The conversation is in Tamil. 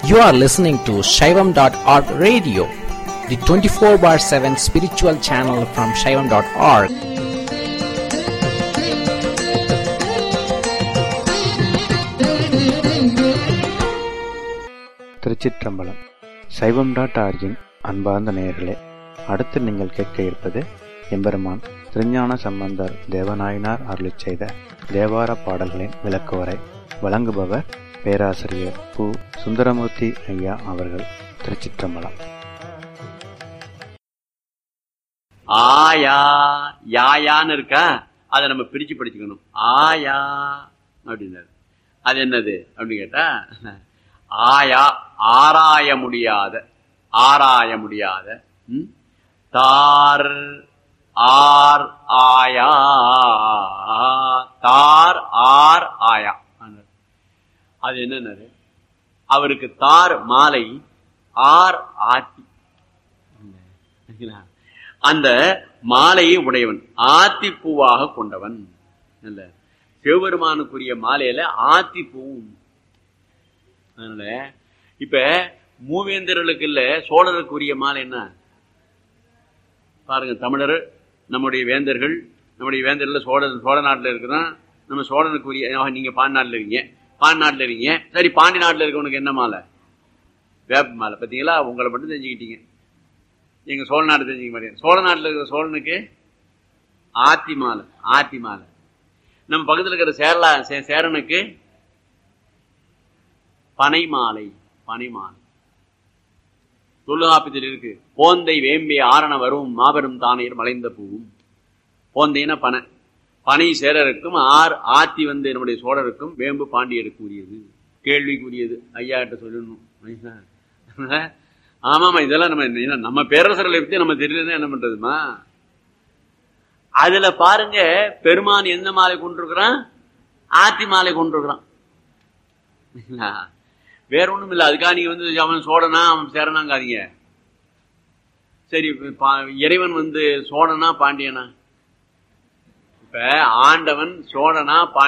You are listening to Shaivam.org radio, the 24 bar 7 spiritual channel from Shaivam.org. திருச்சிற்றம்பலம் சைவம் டாட் ஆர்ஜின் அன்பார்ந்த நேயர்களே அடுத்து நீங்கள் கேட்க இருப்பது எம்பெருமான் திருஞான சம்பந்தர் தேவநாயனார் அருளிச் செய்த தேவார பாடல்களின் விளக்குவரை வழங்குபவர் பேராசிரியர் பு சுந்தரமூர்த்தி ஐயா அவர்கள் திருச்சிற்றம்பலம் ஆயா யாயான்னு இருக்கா அதை நம்ம பிரிச்சு படிச்சுக்கணும் ஆயா அப்படின்னாரு அது என்னது அப்படின்னு கேட்டா ஆயா ஆராய முடியாத ஆராய முடியாத ம்? தார் ஆர் ஆயா தார் ஆர் ஆயா ஆனாரு. அது என்னன்னாரு அவருக்கு தார் மாலை ஆர் ஆத்தி சரிங்களா? அந்த மாலையை உடையவன் ஆத்திப்பூவாக கொண்டவன் இல்ல சிவபெருமானுக்குரிய மாலையில ஆத்திப்பூவும் அதனால இப்ப மூவேந்தர்களுக்கு இல்ல சோழருக்குரிய மாலை என்ன பாருங்க தமிழர் நம்முடைய வேந்தர்கள் நம்முடைய வேந்தர்ல சோழ சோழ நாட்டுல இருக்குதான் நம்ம சோழனுக்குரிய ஆஹ், நீங்க பாண்டி நாட்டுல இருக்கீங்க பாண்டி நாட்டுல இருக்கீங்க சரி பாண்டி நாட்டுல இருக்கவனுக்கு என்ன மாலை வேப்ப மாலை பாத்தீங்களா உங்களை மட்டும் தெரிஞ்சுக்கிட்டீங்க எங்க சோழ நாடு தெரிஞ்சுக்க மாட்டேங்க சோழ நாட்டுல இருக்கிற சோழனுக்கு ஆத்தி மாலை ஆத்தி மாலை நம்ம பக்கத்துல இருக்கிற சேரலா சே- சேரனுக்கு பனை மாலை பனை மாலை தொல்காப்பியத்தில் இருக்கு போந்தை வேம்பே ஆரண வரும் மாபெரும் தானையர் மலைந்த பூவும் போந்தைன்னா பனை பனை சேரருக்கும் ஆர் ஆத்தி வந்து நம்முடைய சோழருக்கும் வேம்பு பாண்டியருக்கு உரியது கேள்விக்குரியது ஐயா கிட்ட சொல்லணும் ஆமாமா இதெல்லாம் நம்ம என்ன- நம்ம பேரரசர்களை பத்தி நம்ம தெரியலன்னா என்ன பண்றதுமா அதுல பாருங்க பெருமான் எந்த மாலை கொண்டிருக்கிறான் ஆத்தி மாலை கொண்டிருக்கிறான் சரிங்களா? வேற ஒண்ணும் இல்ல அதுக்காக நீங்க வந்து அவன் சோழனா அவன் சேரனாங்காதீங்க சரி பா- இறைவன் வந்து சோழனா பாண்டியனா இப்ப ஆண்டவன் சோழனா பாண்டியனா